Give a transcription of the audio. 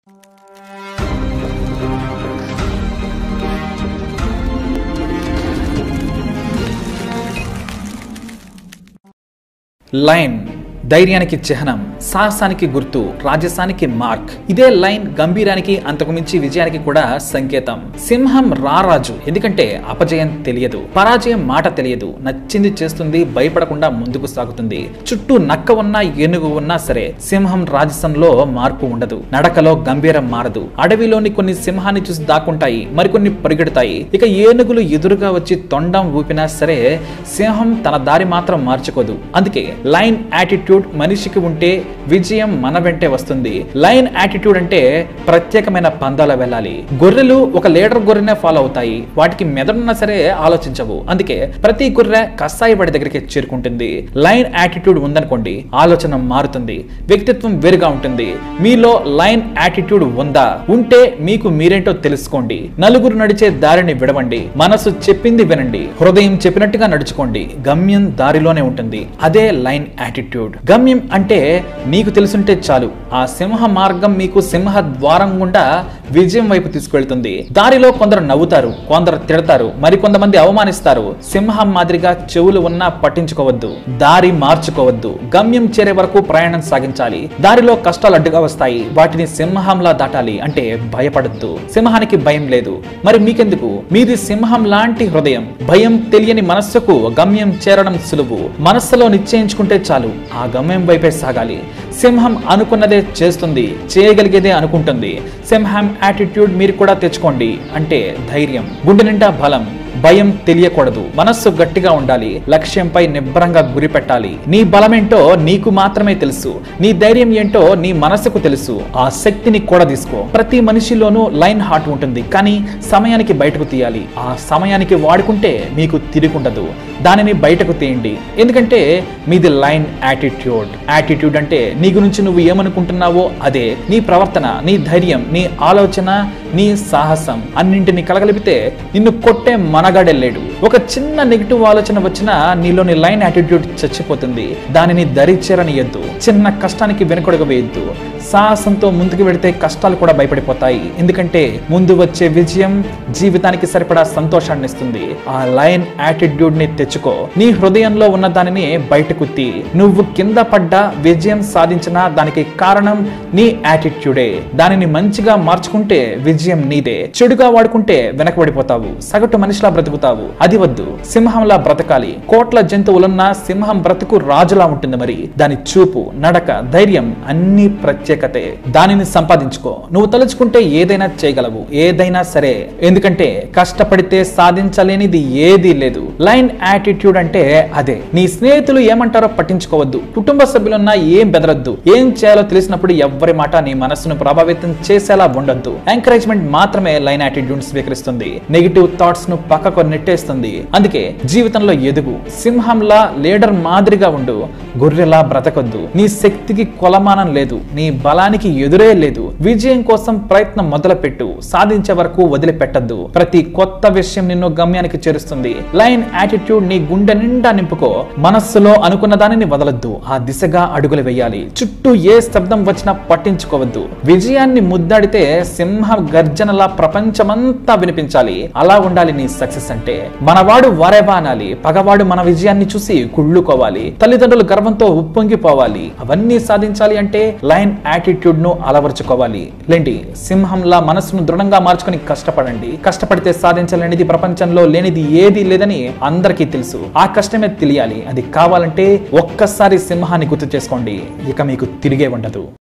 line ధైర్యానికి చిహ్నం సాహసానికి గుర్తు రాజసానికి మార్క్ ఇదే లైన్ గంభీరానికి అంతకుమించి విజయానికి కూడా సంకేతం సింహం రారాజు ఎందుకంటే అపజయం తెలియదు పరాజయం మాట తెలియదు నచ్చింది చేస్తుంది భయపడకుండా ముందుకు సాగుతుంది చుట్టూ నక్క ఉన్నా ఏనుగు ఉన్నా సరే సింహం రాజసంలో మార్పు ఉండదు నడకలో గంభీరం మారదు అడవిలోని కొన్ని సింహాన్ని చూసి దాక్కుంటాయి మరికొన్ని పరిగెడతాయి ఇక ఏనుగులు ఎదురుగా వచ్చి తొండం ఊపినా సరే సింహం తన దారి మాత్రం మార్చుకోదు అందుకే లైన్ యాటిట్యూడ్ మనిషికి ఉంటే విజయం మన వెంటే వస్తుంది లైన్ యాటిట్యూడ్ అంటే ప్రత్యేకమైన పందాల వెళ్ళాలి గొర్రెలు ఒక లీడర్ గొర్రెనే ఫాలో అవుతాయి వాటికి మెదడున్నా సరే ఆలోచించవు అందుకే ప్రతి గొర్రె కసాయి వాడి దగ్గరికి చేరుకుంటుంది లైన్ యాటిట్యూడ్ ఉందనుకోండి ఆలోచన మారుతుంది వ్యక్తిత్వం వేరుగా ఉంటుంది మీలో లైన్ యాటిట్యూడ్ ఉందా ఉంటే మీకు మీరేంటో తెలుసుకోండి నలుగురు నడిచే దారిని విడవండి మనసు చెప్పింది వినండి హృదయం చెప్పినట్టుగా నడుచుకోండి గమ్యం దారిలోనే ఉంటుంది అదే లైన్ యాటిట్యూడ్ గమ్యం అంటే నీకు తెలుసుంటే చాలు ఆ సింహ మార్గం మీకు సింహ ద్వారం గుండా విజయం వైపు తీసుకెళ్తుంది దారిలో కొందరు నవ్వుతారు కొందరు తిడతారు మరికొంతమంది అవమానిస్తారు సింహం మాదిరిగా చెవులు ఉన్నా పట్టించుకోవద్దు దారి మార్చుకోవద్దు గమ్యం చేరే వరకు ప్రయాణం సాగించాలి దారిలో కష్టాలు అడ్డుగా వస్తాయి వాటిని సింహంలా దాటాలి అంటే భయపడద్దు సింహానికి భయం లేదు మరి మీకెందుకు మీది సింహం లాంటి హృదయం భయం తెలియని మనస్సుకు గమ్యం చేరడం సులువు మనస్సులో నిశ్చయించుకుంటే చాలు ఆ గమ్యం వైపే సాగాలి సింహం అనుకున్నదే చేస్తుంది చేయగలిగేదే అనుకుంటుంది సింహం యాటిట్యూడ్ మీరు కూడా తెచ్చుకోండి అంటే ధైర్యం గుండె నిండా బలం భయం తెలియకూడదు మనస్సు గట్టిగా ఉండాలి లక్ష్యంపై నిబ్బరంగా గురి పెట్టాలి నీ బలమేంటో నీకు మాత్రమే తెలుసు నీ ధైర్యం ఏంటో నీ మనసుకు తెలుసు ఆ శక్తిని కూడా తీసుకో ప్రతి మనిషిలోనూ లైన్ హార్ట్ ఉంటుంది కానీ సమయానికి బయటకు తీయాలి ఆ సమయానికి వాడుకుంటే మీకు తిరుగుండదు దానిని బయటకు తీయండి ఎందుకంటే మీది లైన్ యాటిట్యూడ్ యాటిట్యూడ్ అంటే నీ గురించి నువ్వు ఏమనుకుంటున్నావో అదే నీ ప్రవర్తన నీ ధైర్యం నీ ఆలోచన నీ సాహసం అన్నింటిని కలగలిపితే నిన్ను కొట్టే మనగాడెళ్ళాడు ఒక చిన్న నెగిటివ్ ఆలోచన వచ్చినా నీలోని లైన్ యాటిట్యూడ్ చచ్చిపోతుంది దానిని దరి చేరనియద్దు చిన్న కష్టానికి వెనుకొడగ వేయద్దు సాహసంతో ముందుకు వెడితే కష్టాలు కూడా భయపడిపోతాయి ఎందుకంటే ముందు వచ్చే విజయం జీవితానికి సరిపడా సంతోషాన్ని ఇస్తుంది ఆ లైన్ యాటిట్యూడ్ ని తెచ్చుకో నీ హృదయంలో ఉన్న దానిని బయటకు తీ నువ్వు కింద పడ్డా విజయం సాధించిన దానికి కారణం నీ యాటిట్యూడే దానిని మంచిగా మార్చుకుంటే విజయం నీదే చెడుగా వాడుకుంటే వెనకబడిపోతావు సగటు మనిషిలా బ్రతుకుతావు అది వద్దు సింహంలా బ్రతకాలి కోట్ల జంతువులున్న సింహం బ్రతుకు రాజులా ఉంటుంది మరి దాని చూపు నడక ధైర్యం అన్ని ప్రత్యేకతే దానిని సంపాదించుకో నువ్వు తలుచుకుంటే ఏదైనా చేయగలవు ఏదైనా సరే ఎందుకంటే కష్టపడితే సాధించలేనిది ఏదీ లేదు లైన్ యాటిట్యూడ్ అంటే అదే నీ స్నేహితులు ఏమంటారో పట్టించుకోవద్దు కుటుంబ సభ్యులున్నా ఏం బెదరద్దు ఏం చేయాలో తెలిసినప్పుడు ఎవ్వరి మాట నీ మనస్సును ప్రభావితం చేసేలా ఉండొద్దు ఎంకరేజ్మెంట్ మాత్రమే లైన్ యాటిట్యూడ్ స్వీకరిస్తుంది నెగిటివ్ థాట్స్ ను పక్కకు నెట్టేస్తుంది అందుకే జీవితంలో ఎదుగు సింహంలా లీడర్ మాదిరిగా ఉండు గొర్రెలా బ్రతకొద్దు నీ శక్తికి కొలమానం లేదు నీ బలానికి ఎదురే లేదు విజయం కోసం ప్రయత్నం మొదలుపెట్టు సాధించే వరకు వదిలిపెట్టద్దు ప్రతి కొత్త విషయం నిన్ను గమ్యానికి చేరుస్తుంది లైన్ యాటిట్యూడ్ నీ గుండె నిండా నింపుకో మనస్సులో అనుకున్న దానిని వదలొద్దు ఆ దిశగా అడుగులు వేయాలి చుట్టూ ఏ శబ్దం వచ్చినా పట్టించుకోవద్దు విజయాన్ని ముద్దాడితే సింహ గర్జనలా ప్రపంచమంతా వినిపించాలి అలా ఉండాలి నీ సక్సెస్ అంటే మనవాడు వారేవా అనాలి పగవాడు మన విజయాన్ని చూసి కుళ్ళుకోవాలి తల్లిదండ్రులు గర్వంతో ఉప్పొంగిపోవాలి అవన్నీ సాధించాలి అంటే లైన్ యాటిట్యూడ్ ను అలవర్చుకోవాలి లేండి సింహంలా మనసును దృఢంగా మార్చుకొని కష్టపడండి కష్టపడితే సాధించలేనిది ప్రపంచంలో లేనిది ఏది లేదని అందరికీ తెలుసు ఆ కష్టమే తెలియాలి అది కావాలంటే ఒక్కసారి సింహాన్ని గుర్తు చేసుకోండి ఇక మీకు తిరిగే ఉండదు